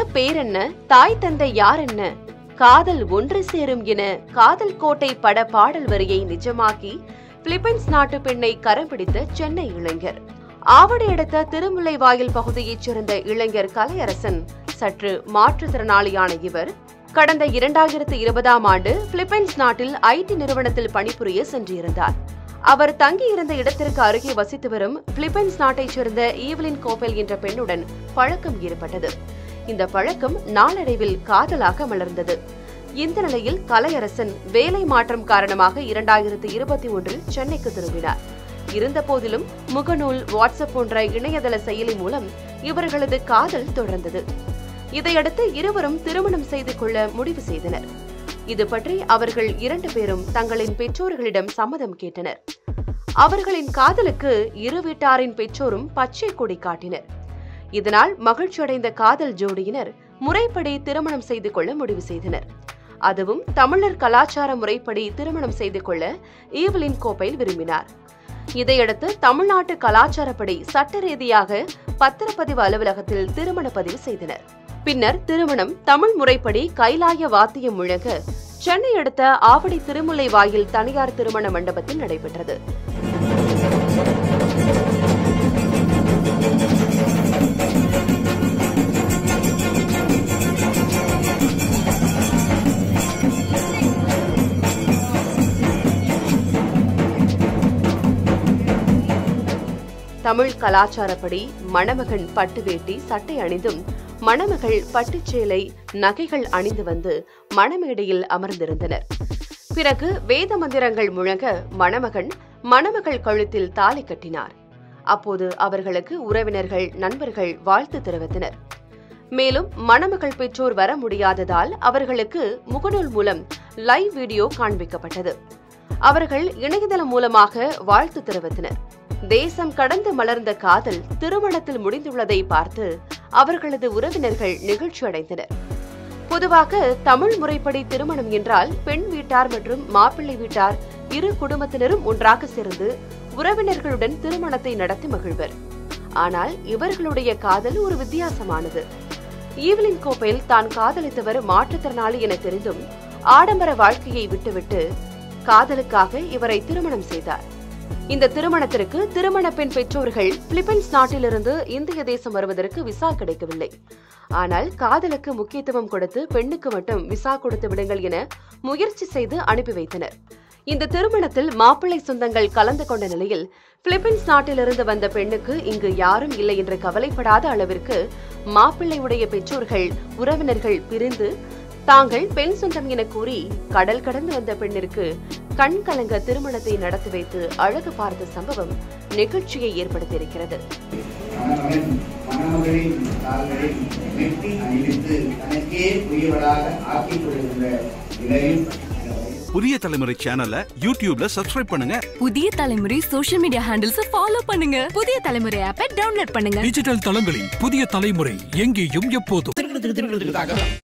பேரென்ன தாய் தந்தை யார் என்ன காதல் ஒன்று சேரும் என காதல் கோட்டை பட பாடல் வரியை நிஜமாக்கி பிலிப்பைன்ஸ் நாட்டு பெண்ணை கரம் பிடித்த சென்னை இளைஞர் ஆவடி அடுத்த திருமுல்லைவாயில் பகுதியைச் சேர்ந்த இளைஞர் கலையரசன் சற்று மாற்றுத்திறனாளியான இவர் கடந்த இரண்டாயிரத்து இருபதாம் ஆண்டு பிலிப்பைன்ஸ் நாட்டில் ஐடி நிறுவனத்தில் பணிபுரிய சென்றிருந்தார் அவர் தங்கியிருந்த இடத்திற்கு அருகே வசித்து வரும் பிலிப்பைன்ஸ் நாட்டைச் சேர்ந்த ஈவலின் கோப்பல் என்ற பெண்ணுடன் பழக்கம் ஏற்பட்டது இந்த பழக்கம் நாளடைவில் காதலாக மலர்ந்தது இந்த நிலையில் கலையரசன் வேலை மாற்றம் காரணமாக இரண்டாயிரத்து இருபத்தி ஒன்றில் சென்னைக்கு திரும்பினார் இருந்தபோதிலும் முகநூல் வாட்ஸ்அப் போன்ற இணையதள செயலி மூலம் இவர்களது காதல் தொடர்ந்தது இதையடுத்து இருவரும் திருமணம் செய்து கொள்ள முடிவு செய்தனர் இது பற்றி அவர்கள் இரண்டு பேரும் தங்களின் பெற்றோர்களிடம் சம்மதம் கேட்டனர் அவர்களின் காதலுக்கு இரு வீட்டாரின் பெற்றோரும் பச்சை கொடி காட்டினர் இதனால் மகிழ்ச்சியடைந்த காதல் ஜோடியினர் முறைப்படி திருமணம் செய்து கொள்ள முடிவு செய்தனர் அதுவும் தமிழர் கலாச்சார முறைப்படி திருமணம் செய்து கொள்ள ஈவலின் கோப்பையில் விரும்பினார் இதையடுத்து தமிழ்நாட்டு கலாச்சாரப்படி சட்ட ரீதியாக பத்திரப்பதிவு அலுவலகத்தில் திருமண பதிவு செய்தனர் பின்னர் திருமணம் தமிழ் முறைப்படி கைலாய வாத்தியம் முழங்க சென்னை அடுத்த ஆவடி திருமுல்லை வாயில் தனியார் திருமண மண்டபத்தில் நடைபெற்றது தமிழ் கலாச்சாரப்படி மணமகன் பட்டு வேட்டி சட்டை அணிந்தும் மணமகள் பட்டுச்சேலை நகைகள் அணிந்து வந்து மணமேடையில் அமர்ந்திருந்தனர் பிறகு வேத மந்திரங்கள் முழங்க மணமகன் மணமகள் கழுத்தில் தாலி கட்டினார் அப்போது அவர்களுக்கு உறவினர்கள் நண்பர்கள் வாழ்த்து தெரிவித்தனர் மேலும் மணமகள் பெற்றோர் வர முடியாததால் அவர்களுக்கு முகநூல் மூலம் லைவ் வீடியோ காண்பிக்கப்பட்டது அவர்கள் இணையதளம் மூலமாக வாழ்த்து தெரிவித்தனர் தேசம் கடந்து மலர்ந்த காதல் திருமணத்தில் முடிந்துள்ளதை பார்த்து அவர்களது உறவினர்கள் நிகழ்ச்சி அடைந்தனர் பொதுவாக தமிழ் முறைப்படி திருமணம் என்றால் பெண் வீட்டார் மற்றும் மாப்பிள்ளை வீட்டார் இரு குடும்பத்தினரும் ஒன்றாக சேர்ந்து உறவினர்களுடன் திருமணத்தை நடத்தி மகிழ்வர் ஆனால் இவர்களுடைய காதல் ஒரு வித்தியாசமானது ஈவலின் கோப்பையில் தான் காதலித்தவர் மாற்றுத்திறனாளி என தெரிந்தும் ஆடம்பர வாழ்க்கையை விட்டுவிட்டு காதலுக்காக இவரை திருமணம் செய்தார் இந்த திருமணத்திற்கு திருமண பெண் பெற்றோர்கள் பிலிப்பைன்ஸ் நாட்டிலிருந்து இந்திய தேசம் வருவதற்கு விசா கிடைக்கவில்லை ஆனால் காதலுக்கு முக்கியத்துவம் கொடுத்து பெண்ணுக்கு மட்டும் விசா கொடுத்து விடுங்கள் என முயற்சி செய்து அனுப்பி வைத்தனர் இந்த திருமணத்தில் மாப்பிள்ளை சொந்தங்கள் கலந்து கொண்ட நிலையில் பிலிப்பைன்ஸ் நாட்டிலிருந்து வந்த பெண்ணுக்கு இங்கு யாரும் இல்லை என்று கவலைப்படாத அளவிற்கு மாப்பிள்ளையுடைய பெற்றோர்கள் உறவினர்கள் பிரிந்து தாங்கள் பெண் சொந்தம் என கூறி கடல் கடந்து வந்த பெண்ணிற்கு கண் கலங்க திருமணத்தை நடத்தி வைத்து அழகு பார்த்த சம்பவம் நிகழ்ச்சியை ஏற்படுத்தியிருக்கிறது மணமகன் மணமகளின் கால்களில் மெட்டி அணிவித்து தனக்கே உரியவளாக ஆக்கிக் கொள்கின்ற நிலையில் புதிய தலைமுறை சேனலை யூடியூப்ல சப்ஸ்கிரைப் பண்ணுங்க புதிய தலைமுறை சோஷியல் மீடியா ஹேண்டில்ஸ் ஃபாலோ பண்ணுங்க புதிய தலைமுறை ஆப்பை டவுன்லோட் பண்ணுங்க டிஜிட்டல் தளங்களில் புதிய தலைமுறை எங்கேயும் எப்போதும்